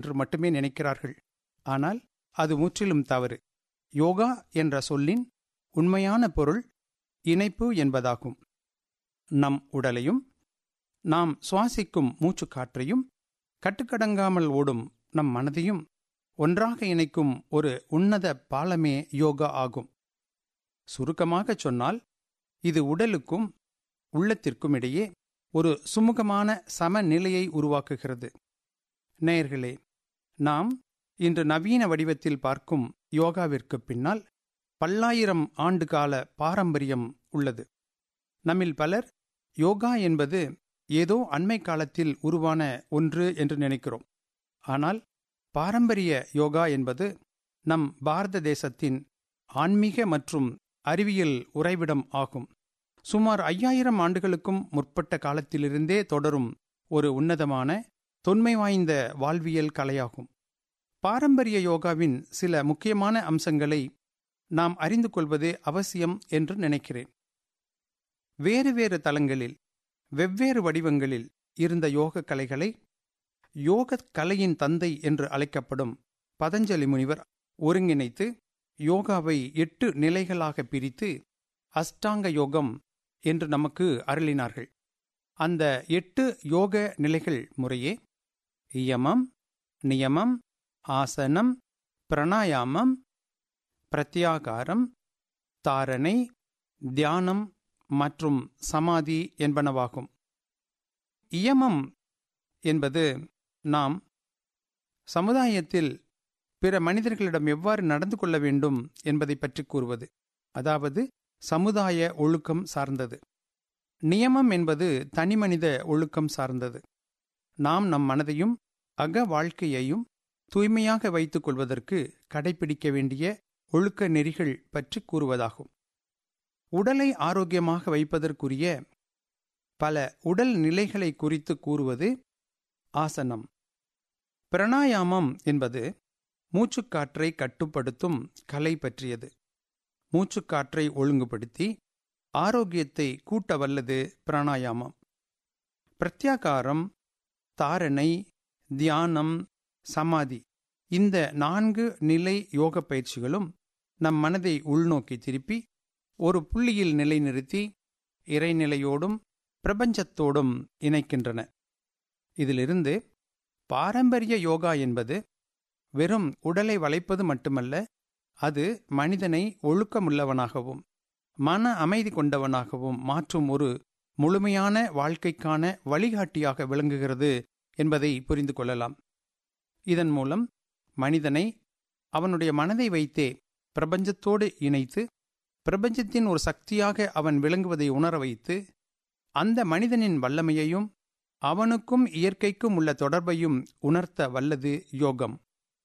என்று மட்டுமே நினைக்கிறார்கள் ஆனால் அது முற்றிலும் தவறு யோகா என்ற சொல்லின் உண்மையான பொருள் இணைப்பு என்பதாகும் நம் உடலையும் நாம் சுவாசிக்கும் மூச்சுக்காற்றையும் கட்டுக்கடங்காமல் ஓடும் நம் மனதையும் ஒன்றாக இணைக்கும் ஒரு உன்னத பாலமே யோகா ஆகும் சுருக்கமாகச் சொன்னால் இது உடலுக்கும் உள்ளத்திற்கும் இடையே ஒரு சுமூகமான சமநிலையை உருவாக்குகிறது நேயர்களே நாம் இன்று நவீன வடிவத்தில் பார்க்கும் யோகாவிற்கு பின்னால் பல்லாயிரம் ஆண்டுகால பாரம்பரியம் உள்ளது நம்மில் பலர் யோகா என்பது ஏதோ அண்மை காலத்தில் உருவான ஒன்று என்று நினைக்கிறோம் ஆனால் பாரம்பரிய யோகா என்பது நம் பாரத தேசத்தின் ஆன்மீக மற்றும் அறிவியல் உறைவிடம் ஆகும் சுமார் ஐயாயிரம் ஆண்டுகளுக்கும் முற்பட்ட காலத்திலிருந்தே தொடரும் ஒரு உன்னதமான தொன்மை வாய்ந்த வாழ்வியல் கலையாகும் பாரம்பரிய யோகாவின் சில முக்கியமான அம்சங்களை நாம் அறிந்து கொள்வது அவசியம் என்று நினைக்கிறேன் வேறு வேறு தலங்களில் வெவ்வேறு வடிவங்களில் இருந்த யோக கலைகளை யோக கலையின் தந்தை என்று அழைக்கப்படும் பதஞ்சலி முனிவர் ஒருங்கிணைத்து யோகாவை எட்டு நிலைகளாக பிரித்து அஷ்டாங்க யோகம் என்று நமக்கு அருளினார்கள் அந்த எட்டு யோக நிலைகள் முறையே இயமம் நியமம் ஆசனம் பிரணாயாமம் பிரத்யாகாரம் தாரணை தியானம் மற்றும் சமாதி என்பனவாகும் இயமம் என்பது நாம் சமுதாயத்தில் பிற மனிதர்களிடம் எவ்வாறு நடந்து கொள்ள வேண்டும் என்பதை பற்றி கூறுவது அதாவது சமுதாய ஒழுக்கம் சார்ந்தது நியமம் என்பது தனிமனித ஒழுக்கம் சார்ந்தது நாம் நம் மனதையும் அக வாழ்க்கையையும் தூய்மையாக வைத்துக் கொள்வதற்கு கடைபிடிக்க வேண்டிய ஒழுக்க நெறிகள் பற்றி கூறுவதாகும் உடலை ஆரோக்கியமாக வைப்பதற்குரிய பல உடல் நிலைகளை குறித்து கூறுவது ஆசனம் பிரணாயாமம் என்பது மூச்சுக்காற்றை கட்டுப்படுத்தும் கலை பற்றியது மூச்சுக்காற்றை ஒழுங்குபடுத்தி ஆரோக்கியத்தை கூட்ட வல்லது பிராணாயாமம் பிரத்யாகாரம் தாரணை தியானம் சமாதி இந்த நான்கு நிலை யோக பயிற்சிகளும் நம் மனதை உள்நோக்கி திருப்பி ஒரு புள்ளியில் நிலைநிறுத்தி இறைநிலையோடும் பிரபஞ்சத்தோடும் இணைக்கின்றன இதிலிருந்து பாரம்பரிய யோகா என்பது வெறும் உடலை வளைப்பது மட்டுமல்ல அது மனிதனை ஒழுக்கமுள்ளவனாகவும் மன அமைதி கொண்டவனாகவும் மாற்றும் ஒரு முழுமையான வாழ்க்கைக்கான வழிகாட்டியாக விளங்குகிறது என்பதை புரிந்து கொள்ளலாம் இதன் மூலம் மனிதனை அவனுடைய மனதை வைத்தே பிரபஞ்சத்தோடு இணைத்து பிரபஞ்சத்தின் ஒரு சக்தியாக அவன் விளங்குவதை உணர வைத்து அந்த மனிதனின் வல்லமையையும் அவனுக்கும் இயற்கைக்கும் உள்ள தொடர்பையும் உணர்த்த வல்லது யோகம்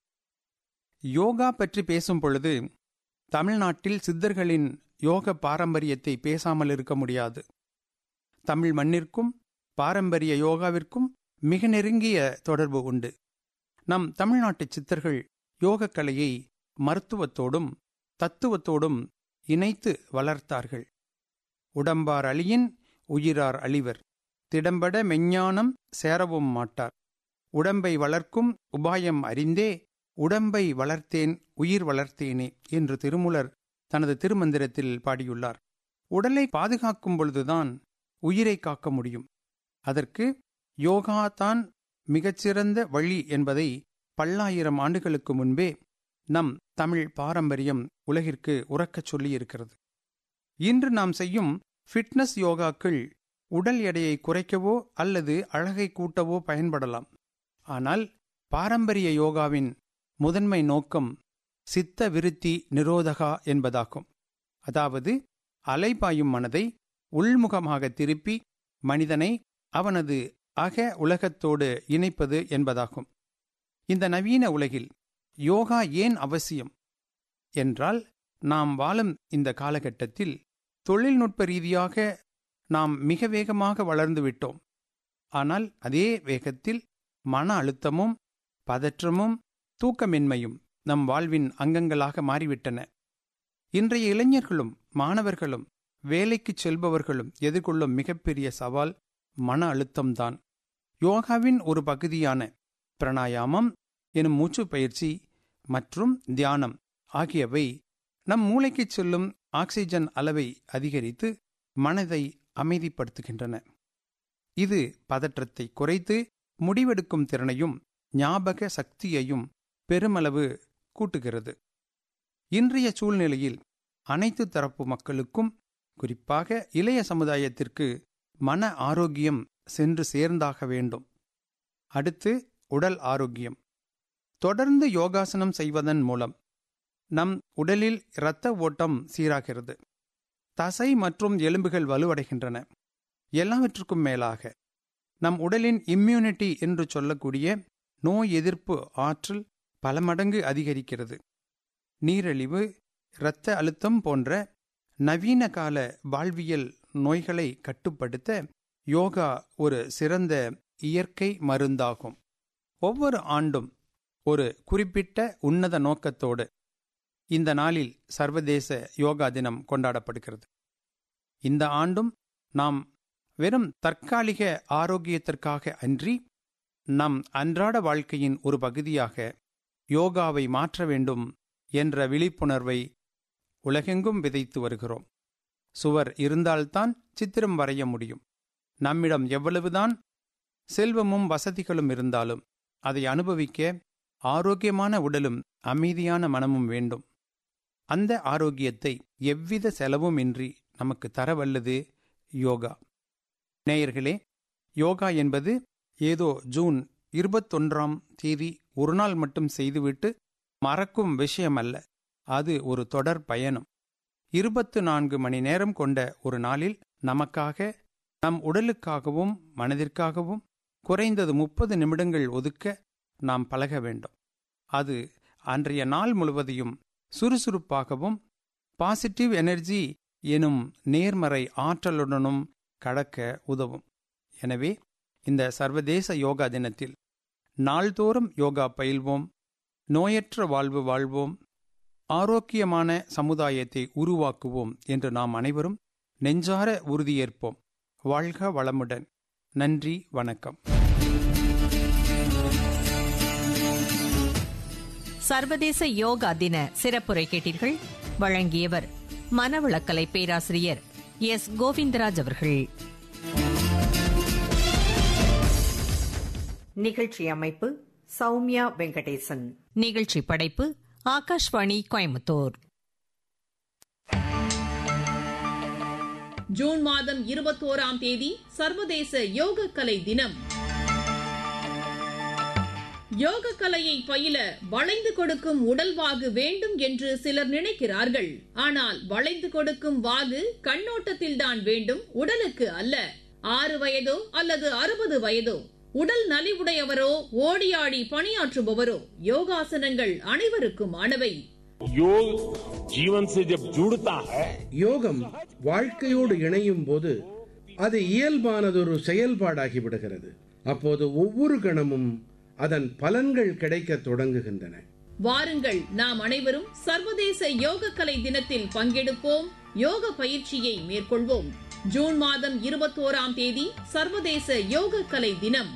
யோகா பற்றி பேசும் பொழுது தமிழ்நாட்டில் சித்தர்களின் யோக பாரம்பரியத்தை பேசாமல் இருக்க முடியாது தமிழ் மண்ணிற்கும் பாரம்பரிய யோகாவிற்கும் மிக நெருங்கிய தொடர்பு உண்டு நம் தமிழ்நாட்டு சித்தர்கள் யோகக்கலையை மருத்துவத்தோடும் தத்துவத்தோடும் இணைத்து வளர்த்தார்கள் உடம்பார் அழியின் உயிரார் அழிவர் திடம்பட மெஞ்ஞானம் சேரவும் மாட்டார் உடம்பை வளர்க்கும் உபாயம் அறிந்தே உடம்பை வளர்த்தேன் உயிர் வளர்த்தேனே என்று திருமுலர் தனது திருமந்திரத்தில் பாடியுள்ளார் உடலை பாதுகாக்கும் பொழுதுதான் உயிரை காக்க முடியும் அதற்கு யோகா தான் மிகச்சிறந்த வழி என்பதை பல்லாயிரம் ஆண்டுகளுக்கு முன்பே நம் தமிழ் பாரம்பரியம் உலகிற்கு உறக்கச் சொல்லியிருக்கிறது இன்று நாம் செய்யும் ஃபிட்னஸ் யோகாக்கள் உடல் எடையை குறைக்கவோ அல்லது அழகை கூட்டவோ பயன்படலாம் ஆனால் பாரம்பரிய யோகாவின் முதன்மை நோக்கம் சித்த விருத்தி நிரோதகா என்பதாகும் அதாவது அலைபாயும் மனதை உள்முகமாக திருப்பி மனிதனை அவனது அக உலகத்தோடு இணைப்பது என்பதாகும் இந்த நவீன உலகில் யோகா ஏன் அவசியம் என்றால் நாம் வாழும் இந்த காலகட்டத்தில் தொழில்நுட்ப ரீதியாக நாம் மிக வேகமாக வளர்ந்து விட்டோம் ஆனால் அதே வேகத்தில் மன அழுத்தமும் பதற்றமும் தூக்கமின்மையும் நம் வாழ்வின் அங்கங்களாக மாறிவிட்டன இன்றைய இளைஞர்களும் மாணவர்களும் வேலைக்குச் செல்பவர்களும் எதிர்கொள்ளும் மிகப்பெரிய சவால் மன அழுத்தம்தான் யோகாவின் ஒரு பகுதியான பிரணாயாமம் எனும் மூச்சு பயிற்சி மற்றும் தியானம் ஆகியவை நம் மூளைக்குச் செல்லும் ஆக்சிஜன் அளவை அதிகரித்து மனதை அமைதிப்படுத்துகின்றன இது பதற்றத்தை குறைத்து முடிவெடுக்கும் திறனையும் ஞாபக சக்தியையும் பெருமளவு கூட்டுகிறது இன்றைய சூழ்நிலையில் அனைத்து தரப்பு மக்களுக்கும் குறிப்பாக இளைய சமுதாயத்திற்கு மன ஆரோக்கியம் சென்று சேர்ந்தாக வேண்டும் அடுத்து உடல் ஆரோக்கியம் தொடர்ந்து யோகாசனம் செய்வதன் மூலம் நம் உடலில் இரத்த ஓட்டம் சீராகிறது தசை மற்றும் எலும்புகள் வலுவடைகின்றன எல்லாவற்றுக்கும் மேலாக நம் உடலின் இம்யூனிட்டி என்று சொல்லக்கூடிய நோய் எதிர்ப்பு ஆற்றல் பல மடங்கு அதிகரிக்கிறது நீரிழிவு இரத்த அழுத்தம் போன்ற நவீன கால வாழ்வியல் நோய்களை கட்டுப்படுத்த யோகா ஒரு சிறந்த இயற்கை மருந்தாகும் ஒவ்வொரு ஆண்டும் ஒரு குறிப்பிட்ட உன்னத நோக்கத்தோடு இந்த நாளில் சர்வதேச யோகா தினம் கொண்டாடப்படுகிறது இந்த ஆண்டும் நாம் வெறும் தற்காலிக ஆரோக்கியத்திற்காக அன்றி நம் அன்றாட வாழ்க்கையின் ஒரு பகுதியாக யோகாவை மாற்ற வேண்டும் என்ற விழிப்புணர்வை உலகெங்கும் விதைத்து வருகிறோம் சுவர் இருந்தால்தான் சித்திரம் வரைய முடியும் நம்மிடம் எவ்வளவுதான் செல்வமும் வசதிகளும் இருந்தாலும் அதை அனுபவிக்க ஆரோக்கியமான உடலும் அமைதியான மனமும் வேண்டும் அந்த ஆரோக்கியத்தை எவ்வித செலவும் இன்றி நமக்கு தரவல்லது யோகா நேயர்களே யோகா என்பது ஏதோ ஜூன் இருபத்தொன்றாம் தேதி ஒரு நாள் மட்டும் செய்துவிட்டு மறக்கும் விஷயம் அல்ல அது ஒரு தொடர் பயணம் இருபத்து நான்கு மணி நேரம் கொண்ட ஒரு நாளில் நமக்காக நம் உடலுக்காகவும் மனதிற்காகவும் குறைந்தது முப்பது நிமிடங்கள் ஒதுக்க நாம் பழக வேண்டும் அது அன்றைய நாள் முழுவதையும் சுறுசுறுப்பாகவும் பாசிட்டிவ் எனர்ஜி எனும் நேர்மறை ஆற்றலுடனும் கடக்க உதவும் எனவே இந்த சர்வதேச யோகா தினத்தில் நாள்தோறும் யோகா பயில்வோம் நோயற்ற வாழ்வு வாழ்வோம் ஆரோக்கியமான சமுதாயத்தை உருவாக்குவோம் என்று நாம் அனைவரும் நெஞ்சார உறுதியேற்போம் வாழ்க வளமுடன் நன்றி வணக்கம் சர்வதேச யோகா தின சிறப்புரை கேட்டீர்கள் வழங்கியவர் மனவளக்கலை பேராசிரியர் எஸ் கோவிந்தராஜ் அவர்கள் நிகழ்ச்சி அமைப்பு சௌமியா வெங்கடேசன் நிகழ்ச்சி படைப்பு ஆகாஷ்வாணி கோயம்புத்தூர் ஜூன் மாதம் இருபத்தோராம் தேதி சர்வதேச யோக கலை தினம் யோக கலையை பயில வளைந்து கொடுக்கும் உடல் வாகு வேண்டும் என்று சிலர் நினைக்கிறார்கள் ஆனால் வளைந்து கொடுக்கும் வாகு கண்ணோட்டத்தில்தான் வேண்டும் உடலுக்கு அல்ல ஆறு வயதோ அல்லது அறுபது வயதோ உடல் நலிவுடையவரோ ஓடியாடி பணியாற்றுபவரோ யோகாசனங்கள் அனைவருக்கும் ஆனவை योग जीवन से जब जुड़ता है யோகம் வாழ்க்கையோடு இணையும் போது அது இயல்பானதொரு செயல்பாடாகி விடுகிறது அப்போது ஒவ்வொரு கணமும் அதன் பலன்கள் கிடைக்கத் தொடங்குகின்றன வாருங்கள் நாம் அனைவரும் சர்வதேச யோக கலை தினத்தில் பங்கெடுப்போம் யோக பயிற்சியை மேற்கொள்வோம் ஜூன் மாதம் இருபத்தோராம் தேதி சர்வதேச யோக கலை தினம்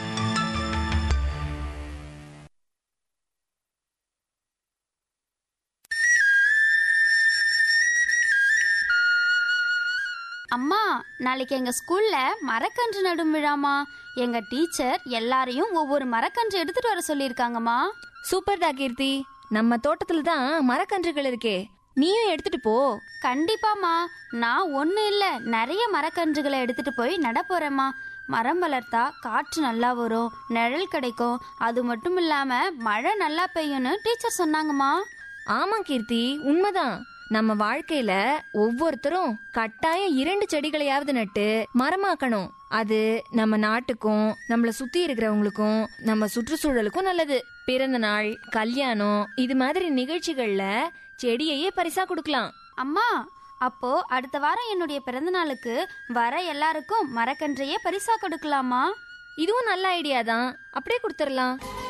அம்மா நாளைக்கு எங்க ஸ்கூல்ல மரக்கன்று நடும் விழாமா எங்க டீச்சர் எல்லாரையும் ஒவ்வொரு மரக்கன்று எடுத்துட்டு வர சொல்லியிருக்காங்கம்மா சூப்பர்டா கீர்த்தி நம்ம தோட்டத்துல தான் மரக்கன்றுகள் இருக்கே நீயும் எடுத்துட்டு போ கண்டிப்பாம்மா நான் ஒண்ணு இல்ல நிறைய மரக்கன்றுகளை எடுத்துட்டு போய் நட போறேம்மா மரம் வளர்த்தா காற்று நல்லா வரும் நிழல் கிடைக்கும் அது மட்டும் இல்லாம மழை நல்லா பெய்யும்னு டீச்சர் சொன்னாங்கம்மா ஆமா கீர்த்தி உண்மைதான் நம்ம வாழ்க்கையில ஒவ்வொருத்தரும் கட்டாயம் இரண்டு செடிகளையாவது நட்டு மரமாக்கணும் அது நம்ம நாட்டுக்கும் நம்மள சுத்தி இருக்கிறவங்களுக்கும் நம்ம சுற்றுச்சூழலுக்கும் நல்லது பிறந்த நாள் கல்யாணம் இது மாதிரி நிகழ்ச்சிகள்ல செடியையே பரிசா கொடுக்கலாம் அம்மா அப்போ அடுத்த வாரம் என்னுடைய பிறந்த நாளுக்கு வர எல்லாருக்கும் மரக்கன்றையே பரிசா கொடுக்கலாமா இதுவும் நல்ல ஐடியா தான் அப்படியே கொடுத்துடலாம்